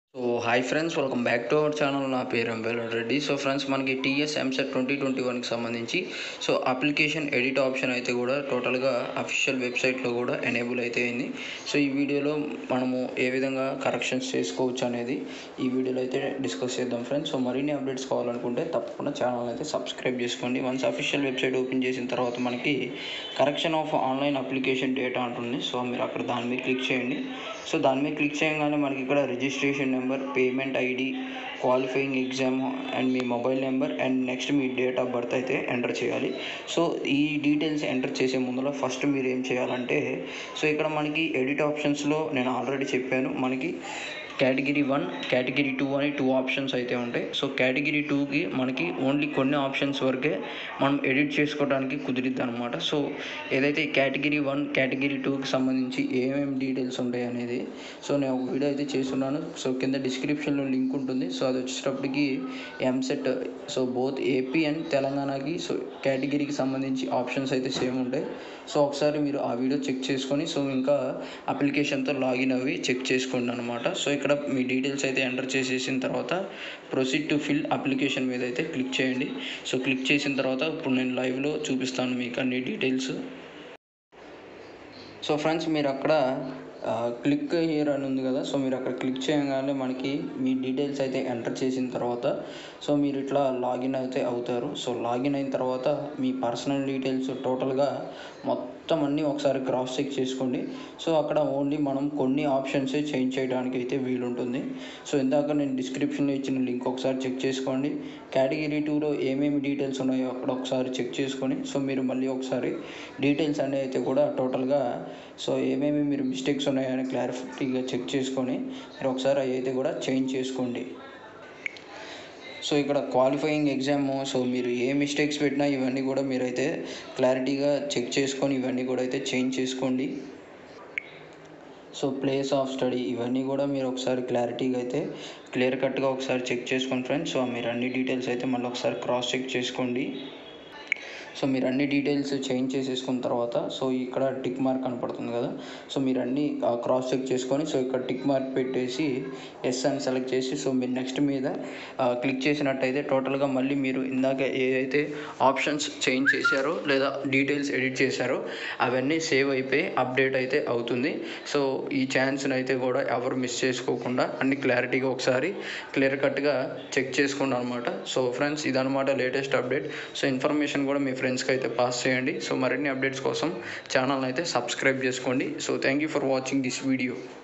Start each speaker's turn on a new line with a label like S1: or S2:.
S1: so hi friends welcome back to our channel నా పేరు ఎంబేలో రెడ్డి సో ఫ్రెండ్స్ మనకి టీఎస్ ఎంసెట్ ట్వంటీ ట్వంటీ వన్కి సంబంధించి సో అప్లికేషన్ ఎడిట్ ఆప్షన్ అయితే కూడా టోటల్గా అఫీషియల్ వెబ్సైట్లో కూడా ఎనేబుల్ అయితే అయింది సో ఈ వీడియోలో మనము ఏ విధంగా కరెక్షన్స్ చేసుకోవచ్చు అనేది ఈ వీడియోలో అయితే డిస్కస్ చేద్దాం ఫ్రెండ్స్ సో మరిన్ని అప్డేట్స్ కావాలనుకుంటే తప్పకుండా ఛానల్ అయితే సబ్స్క్రైబ్ చేసుకోండి వన్స్ అఫీషియల్ వెబ్సైట్ ఓపెన్ చేసిన తర్వాత మనకి correction of online application data అంటుంది సో మీరు అక్కడ దాని మీద క్లిక్ చేయండి సో దాని మీద క్లిక్ చేయగానే మనకి ఇక్కడ registration number payment ID qualifying exam and మీ మొబైల్ నెంబర్ అండ్ నెక్స్ట్ మీ డేట్ ఆఫ్ బర్త్ అయితే ఎంటర్ చేయాలి సో ఈ డీటెయిల్స్ ఎంటర్ చేసే ముందర ఫస్ట్ మీరు ఏం చేయాలంటే సో ఇక్కడ మనకి ఎడిట్ ఆప్షన్స్లో నేను ఆల్రెడీ చెప్పాను మనకి కేటగిరీ వన్ కేటగిరీ టూ అని టూ ఆప్షన్స్ అయితే ఉంటాయి సో కేటగిరీ టూకి మనకి ఓన్లీ కొన్ని ఆప్షన్స్ వరకే మనం ఎడిట్ చేసుకోవడానికి కుదిరిద్ది అనమాట సో ఏదైతే కేటగిరీ వన్ కేటగిరీ టూకి సంబంధించి ఏమేమి డీటెయిల్స్ ఉంటాయి అనేది సో నేను ఒక వీడియో అయితే చేస్తున్నాను సో కింద డిస్క్రిప్షన్లో లింక్ ఉంటుంది సో అది వచ్చేటప్పటికి EAMCET so both AP and తెలంగాణకి సో కేటగిరీకి సంబంధించి ఆప్షన్స్ అయితే సేమ్ ఉంటాయి సో ఒకసారి మీరు ఆ వీడియో చెక్ చేసుకొని సో ఇంకా అప్లికేషన్తో లాగిన్ అవి చెక్ చేసుకోండి అనమాట సో ఇక్కడ మీ డీటెయిల్స్ అయితే ఎంటర్ చేసేసిన తర్వాత ప్రొసీడ్ టు ఫిల్ అప్లికేషన్ మీద అయితే క్లిక్ చేయండి సో క్లిక్ చేసిన తర్వాత ఇప్పుడు నేను లైవ్లో చూపిస్తాను మీకు అన్ని డీటెయిల్స్ సో ఫ్రెండ్స్ మీరు అక్కడ క్లిక్ హియర్ అని ఉంది కదా సో మీరు అక్కడ క్లిక్ చేయగానే మనకి మీ డీటెయిల్స్ అయితే ఎంటర్ చేసిన తర్వాత సో మీరు ఇట్లా లాగిన్ అయితే అవుతారు సో లాగిన్ అయిన తర్వాత మీ పర్సనల్ డీటెయిల్స్ టోటల్గా మొత్తం అన్నీ ఒకసారి క్రాస్ చెక్ చేసుకోండి సో అక్కడ ఓన్లీ మనం కొన్ని ఆప్షన్సే చేంజ్ చేయడానికి అయితే వీలుంటుంది సో ఇందాక నేను డిస్క్రిప్షన్లో ఇచ్చిన లింక్ ఒకసారి చెక్ చేసుకోండి కేటగిరీ టూలో ఏమేమి డీటెయిల్స్ ఉన్నాయో అక్కడ ఒకసారి చెక్ చేసుకొని సో మీరు మళ్ళీ ఒకసారి డీటెయిల్స్ అనేవి అయితే కూడా టోటల్గా సో ఏమేమి మీరు మిస్టేక్స్ ఉన్నాయని క్లారిటీగా చెక్ చేసుకొని మీరు ఒకసారి అవి అయితే కూడా చేంజ్ చేసుకోండి సో ఇక్కడ క్వాలిఫైయింగ్ ఎగ్జామ్ సో మీరు ఏ మిస్టేక్స్ పెట్టినా ఇవన్నీ కూడా మీరైతే క్లారిటీగా చెక్ చేసుకొని ఇవన్నీ కూడా అయితే చేంజ్ చేసుకోండి సో ప్లేస్ ఆఫ్ స్టడీ ఇవన్నీ కూడా మీరు ఒకసారి క్లారిటీగా అయితే క్లియర్ కట్గా ఒకసారి చెక్ చేసుకోండి ఫ్రెండ్స్ సో మీరు అన్ని డీటెయిల్స్ అయితే మళ్ళీ ఒకసారి క్రాస్ చెక్ చేసుకోండి సో మీరు అన్ని డీటెయిల్స్ చేంజ్ చేసేసుకున్న తర్వాత సో ఇక్కడ టిక్ మార్క్ కనపడుతుంది కదా సో మీరు అన్ని క్రాస్ చెక్ చేసుకొని సో ఇక్కడ టిక్ మార్క్ పెట్టేసి ఎస్ అని సెలెక్ట్ చేసి సో మీరు నెక్స్ట్ మీద క్లిక్ చేసినట్టయితే టోటల్గా మళ్ళీ మీరు ఇందాక ఏదైతే ఆప్షన్స్ చేంజ్ చేశారో లేదా డీటెయిల్స్ ఎడిట్ చేశారో అవన్నీ సేవ్ అయిపోయి అప్డేట్ అయితే అవుతుంది సో ఈ ఛాన్స్ని అయితే కూడా ఎవరు మిస్ చేసుకోకుండా అన్ని క్లారిటీగా ఒకసారి క్లియర్ కట్గా చెక్ చేసుకోండి అనమాట సో ఫ్రెండ్స్ ఇదనమాట లేటెస్ట్ అప్డేట్ సో ఇన్ఫర్మేషన్ కూడా మీ ఫ్రెండ్స్కి అయితే పాస్ చేయండి సో మరిన్ని అప్డేట్స్ కోసం ఛానల్ అయితే సబ్స్క్రైబ్ చేసుకోండి so thank you for watching this video